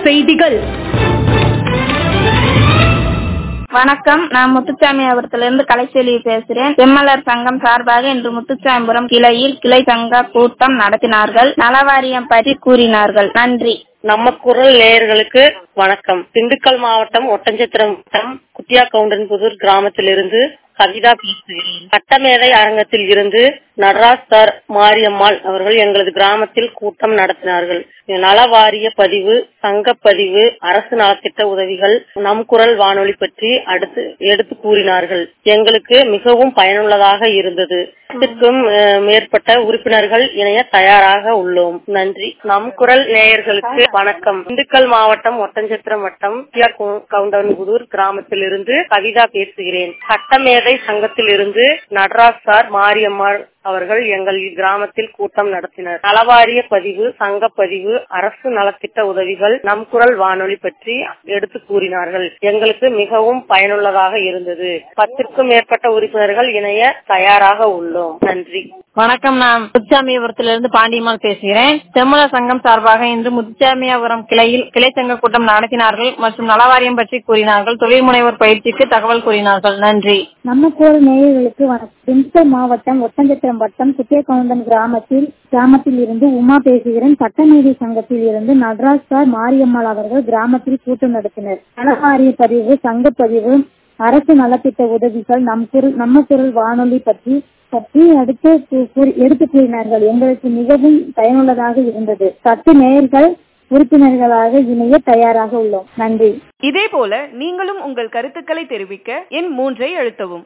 செய்திகள் வணக்கம் நான் முத்துச்சாமியாபுரத்திலிருந்து கலைச்செல்வி பேசுகிறேன் எம்எல்ஆர் சங்கம் சார்பாக இன்று முத்துச்சாமிபுரம் கிளையில் கிளை சங்க கூட்டம் நடத்தினார்கள் நலவாரியம் பற்றி கூறினார்கள் நன்றி நம்ம குரல் நேயர்களுக்கு வணக்கம் திண்டுக்கல் மாவட்டம் ஒட்டஞ்சத்திரம் வட்டம் குட்டியா கவுண்டன்புதூர் கிராமத்திலிருந்து கவிதா பேசுகிறேன் சட்டமேதை அரங்கத்தில் இருந்து நடராஜ் சார் மாரியம்மாள் அவர்கள் எங்களது கிராமத்தில் கூட்டம் நடத்தினார்கள் நலவாரிய பதிவு சங்க பதிவு அரசு நலத்திட்ட உதவிகள் நம் குரல் வானொலி பற்றி அடுத்து எடுத்து கூறினார்கள் எங்களுக்கு மிகவும் பயனுள்ளதாக இருந்தது இதற்கும் மேற்பட்ட உறுப்பினர்கள் இணைய தயாராக உள்ளோம் நன்றி நம் குரல் நேயர்களுக்கு வணக்கம் திண்டுக்கல் மாவட்டம் ஒட்டஞ்சத்திரம் வட்டம் கவுண்டன்புதூர் கிராமத்தில் இருந்து கவிதா பேசுகிறேன் சட்டமேதை சங்கத்தில் இருந்து நடராஜ் சார் மாரியம்மாள் அவர்கள் எங்கள் கிராமத்தில் கூட்டம் நடத்தினர் நலவாரிய பதிவு சங்க பதிவு அரசு நலத்திட்ட உதவிகள் நம் குரல் வானொலி பற்றி எடுத்து கூறினார்கள் எங்களுக்கு மிகவும் பயனுள்ளதாக இருந்தது பத்திற்கும் மேற்பட்ட உறுப்பினர்கள் இணைய தயாராக உள்ளோம் நன்றி வணக்கம் நான் முத்துச்சாமியாபுரத்திலிருந்து பாண்டியம்மாள் பேசுகிறேன் செம்மல சங்கம் சார்பாக இன்று முத்துச்சாமியாபுரம் கிளையில் கிளை சங்க கூட்டம் நடத்தினார்கள் மற்றும் நலவாரியம் பற்றி கூறினார்கள் தொழில் முனைவோர் பயிற்சிக்கு தகவல் கூறினார்கள் நன்றி நம்ம கோர நேயர்களுக்கு வணக்கம் திண்டுக்கல் மாவட்டம் ஒட்டஞ்சத்திரம் வட்டம் குட்டியக்கவுண்டன் கிராமத்தில் கிராமத்தில் இருந்து உமா பேசுகிறேன் சட்டநீதி சங்கத்தில் இருந்து நடராஜ் சார் மாரியம்மாள் அவர்கள் கிராமத்தில் கூட்டம் நடத்தினர் நலவாரிய பதிவு சங்க பதிவு அரசு நலத்திட்ட உதவிகள் நம் குரல் நம்ம குரல் வானொலி பற்றி பற்றி அடுத்து எடுத்து கூறினார்கள் எங்களுக்கு மிகவும் பயனுள்ளதாக இருந்தது சத்து நேயர்கள் உறுப்பினர்களாக இணைய தயாராக உள்ளோம் நன்றி இதே போல நீங்களும் உங்கள் கருத்துக்களை தெரிவிக்க எண் மூன்றை அழுத்தவும்